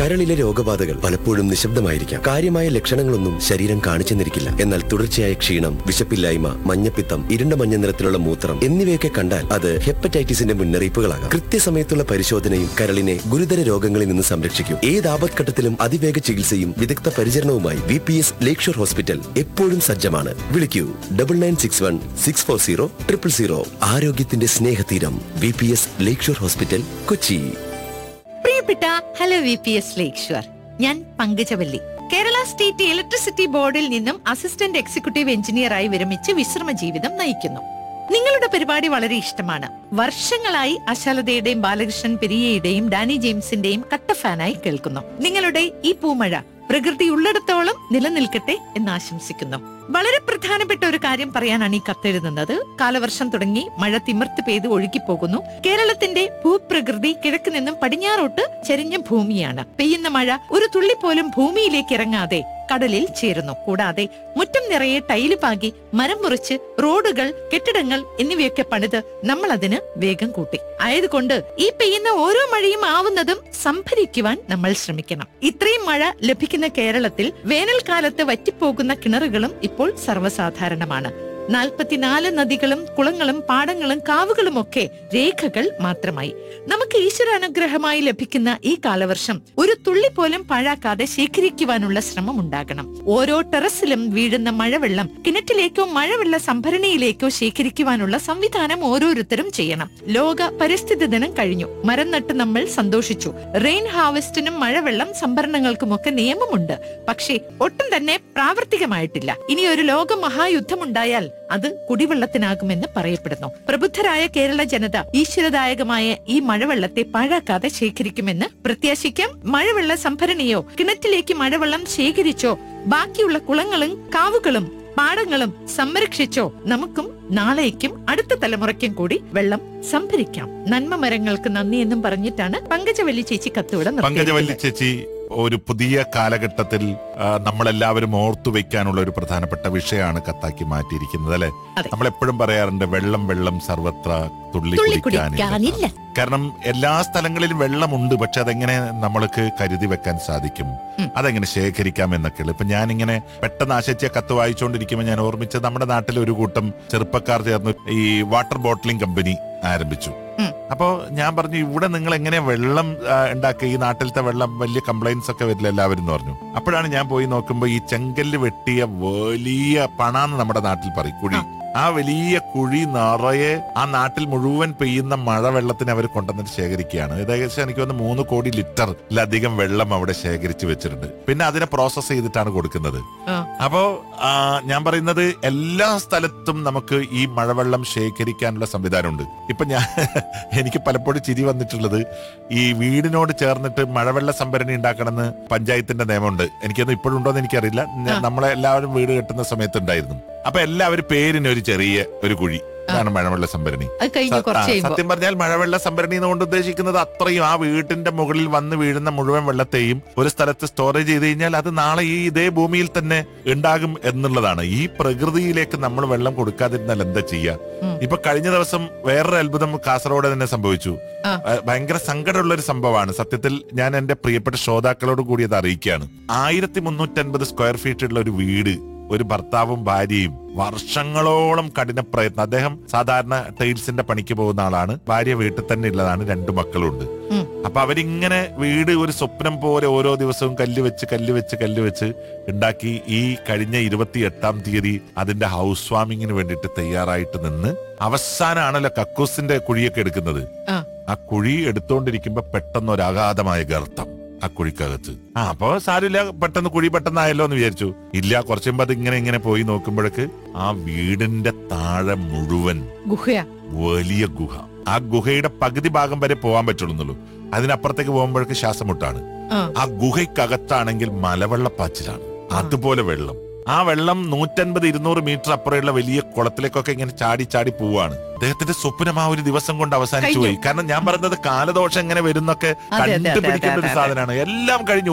കരളിലെ രോഗബാധകൾ പലപ്പോഴും നിശബ്ദമായിരിക്കാം കാര്യമായ ലക്ഷണങ്ങളൊന്നും ശരീരം കാണിച്ചെന്നിരിക്കില്ല എന്നാൽ തുടർച്ചയായ ക്ഷീണം വിശപ്പില്ലായ്മ മഞ്ഞപ്പിത്തം ഇരുണ്ട മഞ്ഞ നിറത്തിലുള്ള മൂത്രം എന്നിവയൊക്കെ കണ്ടാൽ അത് ഹെപ്പറ്റൈറ്റിസിന്റെ മുന്നറിയിപ്പുകളാകാം കൃത്യസമയത്തുള്ള പരിശോധനയും കരളിനെ ഗുരുതര രോഗങ്ങളിൽ നിന്ന് സംരക്ഷിക്കും ഏത് ആപത്ഘട്ടത്തിലും അതിവേഗ ചികിത്സയും വിദഗ്ധ പരിചരണവുമായി V P S Lakeshore hospital എപ്പോഴും സജ്ജമാണ് വിളിക്കൂ double nine six one six four zero triple zero ആരോഗ്യത്തിന്റെ സ്നേഹതീരം V P S Lakeshore hospital Kochi പ്രിയപ്പെട്ട hello V P S Lakeshore ഞാൻ പങ്കജവല്ലി കേരള സ്റ്റേറ്റ് ഇലക്ട്രിസിറ്റി ബോർഡിൽ നിന്നും അസിസ്റ്റന്റ് എക്സിക്യൂട്ടീവ് എഞ്ചിനീയറായി വിരമിച്ച് വിശ്രമ ജീവിതം നയിക്കുന്നു നിങ്ങളുടെ പരിപാടി വളരെ ഇഷ്ടമാണ് വർഷങ്ങളായി അശാലതയുടെയും ബാലകൃഷ്ണൻ പെരിയയുടെയും ഡാനി ജെയിംസിന്റെയും കട്ട ഫാനായി കേൾക്കുന്നു നിങ്ങളുടെ ഈ പൂമഴ പ്രകൃതി ഉള്ളിടത്തോളം നിലനിൽക്കട്ടെ എന്ന് ആശംസിക്കുന്നു വളരെ പ്രധാനപ്പെട്ട ഒരു കാര്യം പറയാനാണ് ഈ കത്തെഴുതുന്നത് കാലവർഷം തുടങ്ങി മഴ തിമിർത്ത് പെയ്ത് ഒഴുകിപ്പോകുന്നു കേരളത്തിന്റെ ഭൂപ്രകൃതി കിഴക്ക് നിന്നും പടിഞ്ഞാറോട്ട് ചെരിഞ്ഞ ഭൂമിയാണ് പെയ്യുന്ന മഴ ഒരു തുള്ളി പോലും ഭൂമിയിലേക്ക് ഇറങ്ങാതെ കടലിൽ ചേരുന്നു കൂടാതെ മുറ്റം നിറയെ ടൈല് പാകി മരം മുറിച്ച് റോഡുകൾ കെട്ടിടങ്ങൾ എന്നിവയൊക്കെ പണിത് നമ്മൾ അതിന് വേഗം കൂട്ടി ആയതുകൊണ്ട് ഈ പെയ്യുന്ന ഓരോ മഴയും ആവുന്നതും സംഭരിക്കുവാൻ നമ്മൾ ശ്രമിക്കണം ഇത്രയും മഴ ലഭിക്കുന്ന കേരളത്തിൽ വേനൽക്കാലത്ത് വറ്റിപ്പോകുന്ന കിണറുകളും ഇപ്പോൾ സർവ്വസാധാരണമാണ് നാൽപ്പത്തിനാല് നദികളും കുളങ്ങളും പാടങ്ങളും കാവുകളും ഒക്കെ രേഖകൾ മാത്രമായി നമുക്ക് ഈശ്വരാനുഗ്രഹമായി ലഭിക്കുന്ന ഈ കാലവർഷം ഒരു തുള്ളി പോലും പാഴാക്കാതെ ശേഖരിക്കുവാനുള്ള ശ്രമം ഉണ്ടാകണം ഓരോ ടെറസിലും വീഴുന്ന മഴവെള്ളം കിണറ്റിലേക്കോ മഴവെള്ള സംഭരണിയിലേക്കോ ശേഖരിക്കുവാനുള്ള സംവിധാനം ഓരോരുത്തരും ചെയ്യണം ലോക പരിസ്ഥിതി ദിനം കഴിഞ്ഞു മരം നട്ട് നമ്മൾ സന്തോഷിച്ചു റെയിൻ ഹാർവെസ്റ്റിനും മഴവെള്ളം സംഭരണങ്ങൾക്കുമൊക്കെ നിയമമുണ്ട് പക്ഷേ ഒട്ടും തന്നെ പ്രാവർത്തികമായിട്ടില്ല ഇനി ഒരു ലോക മഹായുദ്ധമുണ്ടായാൽ അത് കുടിവെള്ളത്തിനാകുമെന്ന് പറയപ്പെടുന്നു പ്രബുദ്ധരായ കേരള ജനത ഈശ്വരദായകമായ ഈ മഴവെള്ളത്തെ പാഴാക്കാതെ ശേഖരിക്കുമെന്ന് പ്രത്യാശിക്കാം മഴവെള്ള സംഭരണിയോ കിണറ്റിലേക്ക് മഴവെള്ളം ശേഖരിച്ചോ ബാക്കിയുള്ള കുളങ്ങളും കാവുകളും പാടങ്ങളും സംരക്ഷിച്ചോ നമുക്കും നാളേക്കും അടുത്ത തലമുറയ്ക്കും കൂടി വെള്ളം സംഭരിക്കാം നന്മ മരങ്ങൾക്ക് നന്ദി എന്നും പറഞ്ഞിട്ടാണ് പങ്കജവല്ലി ചേച്ചി കത്തുവിടെ പങ്കജവല്ലി ചേച്ചി ഒരു പുതിയ കാലഘട്ടത്തിൽ ആ, നമ്മളെല്ലാവരും ഓർത്തു വെക്കാനുള്ള ഒരു പ്രധാനപ്പെട്ട വിഷയമാണ് കത്താക്കി മാറ്റിയിരിക്കുന്നത് അല്ലെ അതെ. നമ്മൾ എപ്പോഴും പറയാറുണ്ട് വെള്ളം വെള്ളം സർവത്ര തുള്ളി തുള്ളി കുടിക്കാനില്ല കുടിക്കാനില്ല കാരണം എല്ലാ സ്ഥലങ്ങളിലും വെള്ളമുണ്ട് പക്ഷെ അതെങ്ങനെ നമ്മൾക്ക് കരുതി വെക്കാൻ സാധിക്കും ഉം. അതെങ്ങനെ ശേഖരിക്കാം എന്നൊക്കെയുള്ളു ഇപ്പൊ ഞാനിങ്ങനെ പെട്ടെന്ന് ആശിച്ച കത്ത് വായിച്ചുകൊണ്ടിരിക്കുമ്പോൾ ഞാൻ ഓർമ്മിച്ചത് നമ്മുടെ നാട്ടിൽ ഒരു കൂട്ടം ചെറുപ്പക്കാർ ചേർന്ന് ഈ വാട്ടർ ബോട്ടിലിംഗ് കമ്പനി ആരംഭിച്ചു ഉം. അപ്പോ ഞാൻ പറഞ്ഞു ഇവിടെ നിങ്ങൾ എങ്ങനെ വെള്ളം ആ, ഉണ്ടാക്കുക ഈ നാട്ടിലത്തെ വെള്ളം വലിയ കംപ്ലൈൻസ് ഒക്കെ വരില്ല എല്ലാവരും എന്ന് പറഞ്ഞു അപ്പോഴാണ് ഞാൻ പോയി നോക്കുമ്പോൾ ഈ ചെങ്കല്ല് വെട്ടിയ വലിയ പണാന്ന് നമ്മുടെ നാട്ടിൽ പറയും കുഴി ആ വലിയ കുഴി നിറയെ ആ നാട്ടിൽ മുഴുവൻ പെയ്യുന്ന മഴവെള്ളത്തിന് അവർ കൊണ്ടുവന്നിട്ട് ശേഖരിക്കുകയാണ് ഏകദേശം എനിക്ക് തോന്നുന്നു മൂന്ന് കോടി ലിറ്ററിലധികം വെള്ളം അവിടെ ശേഖരിച്ച് വെച്ചിട്ടുണ്ട് പിന്നെ അതിനെ പ്രോസസ് ചെയ്തിട്ടാണ് കൊടുക്കുന്നത് ആ. അപ്പോ ആ, ഞാൻ പറയുന്നത് എല്ലാ സ്ഥലത്തും നമുക്ക് ഈ മഴവെള്ളം ശേഖരിക്കാനുള്ള സംവിധാനമുണ്ട് ഇപ്പൊ ഞാൻ എനിക്ക് പലപ്പോഴും ചിരി വന്നിട്ടുള്ളത് ഈ വീടിനോട് ചേർന്നിട്ട് മഴവെള്ള സംഭരണി ഉണ്ടാക്കണമെന്ന് പഞ്ചായത്തിന്റെ നിയമമുണ്ട് എനിക്കൊന്നും ഇപ്പോഴുണ്ടോന്ന് എനിക്കറിയില്ല ഞാൻ- ആ. നമ്മളെ എല്ലാവരും വീട് കെട്ടുന്ന സമയത്ത് ഉണ്ടായിരുന്നു അപ്പൊ എല്ലാവരും പേരിന് ഒരു ചെറിയ ഒരു കുഴി അതാണ് മഴവെള്ള സംഭരണി അത് കഴിഞ്ഞ് സ- ആ, കുറച്ച് കഴിയുമ്പോ സത്യം പറഞ്ഞാൽ മഴവെള്ള സംഭരണി എന്നുകൊണ്ട് ഉദ്ദേശിക്കുന്നത് അത്രയും ആ വീട്ടിന്റെ മുകളിൽ വന്ന് വീഴുന്ന മുഴുവൻ വെള്ളത്തെയും ഒരു സ്ഥലത്ത് സ്റ്റോറേജ് ചെയ്ത് കഴിഞ്ഞാൽ അത് നാളെ ഈ ഇതേ ഭൂമിയിൽ തന്നെ ഉണ്ടാകും എന്നുള്ളതാണ് ഈ പ്രകൃതിയിലേക്ക് നമ്മൾ വെള്ളം കൊടുക്കാതിരുന്നാൽ എന്താ ചെയ്യാ ഉം. ഇപ്പൊ കഴിഞ്ഞ ദിവസം വേറൊരു അത്ഭുതം കാസർഗോഡ് തന്നെ സംഭവിച്ചു ആ. ആ, ഭയങ്കര സങ്കടമുള്ള ഒരു സംഭവമാണ് സത്യത്തിൽ ഞാൻ എന്റെ പ്രിയപ്പെട്ട ശ്രോതാക്കളോട് കൂടി അത് അറിയിക്കുകയാണ് ആയിരത്തി മുന്നൂറ്റൻപത് സ്ക്വയർ ഫീറ്റ് ഉള്ള ഒരു വീട് ഒരു ഭർത്താവും ഭാര്യയും വർഷങ്ങളോളം കഠിന പ്രയത്നം അദ്ദേഹം സാധാരണ ടൈൽസിന്റെ പണിക്ക് പോകുന്ന ആളാണ് ഭാര്യ വീട്ടിൽ തന്നെ ഉള്ളതാണ് രണ്ടു മക്കളുണ്ട് ഉം. അപ്പൊ അവരിങ്ങനെ വീട് ഒരു സ്വപ്നം പോലെ ഓരോ ദിവസവും കല്ല് വെച്ച് കല്ല് വെച്ച് കല്ല് വെച്ച് ഉണ്ടാക്കി ഈ കഴിഞ്ഞ ഇരുപത്തി എട്ടാം തീയതി അതിന്റെ ഹൗസ് വാമിങ്ങിന് വേണ്ടിയിട്ട് തയ്യാറായിട്ട് നിന്ന് അവസാനമാണല്ലോ കക്കൂസിന്റെ കുഴിയൊക്കെ എടുക്കുന്നത് ആ. ആ കുഴി എടുത്തോണ്ടിരിക്കുമ്പോ പെട്ടെന്ന് ഒരു അഗാധമായ ഗർത്തം ആ കുഴിക്കകത്ത് ആ അപ്പൊ സാരമില്ല പെട്ടെന്ന് കുഴി പെട്ടെന്നായല്ലോ എന്ന് വിചാരിച്ചു ഇല്ല കുറച്ചു മുമ്പ് അത് ഇങ്ങനെ ഇങ്ങനെ പോയി നോക്കുമ്പോഴേക്ക് ആ വീടിന്റെ താഴെ മുഴുവൻ ഗുഹയാ വലിയ ഗുഹ ആ ഗുഹയുടെ പകുതി ഭാഗം വരെ പോകാൻ പറ്റുള്ളൂ അതിനപ്പുറത്തേക്ക് പോകുമ്പോഴേക്ക് ശ്വാസം മുട്ടാണ് ആ. ആ ഗുഹയ്ക്കകത്താണെങ്കിൽ മലവെള്ളപ്പാച്ചിലാണ് അതുപോലെ വെള്ളം ആ വെള്ളം നൂറ്റൻപത് ഇരുന്നൂറ് മീറ്റർ അപ്പുറമുള്ള വലിയ കുളത്തിലേക്കൊക്കെ ഇങ്ങനെ ചാടി ചാടി പോവാണ് അദ്ദേഹത്തിന്റെ സ്വപ്നം ആ ഒരു ദിവസം കൊണ്ട് അവസാനിച്ചു കഴിഞ്ഞു. പോയി കാരണം ഞാൻ പറയുന്നത് കാലദോഷം എങ്ങനെ വരുന്നൊക്കെ അതെ, അതെ, അതെ, കണ്ടുപിടിക്കേണ്ട ഒരു അതെ, അതെ. സാധനമാണ് എല്ലാം കഴിഞ്ഞു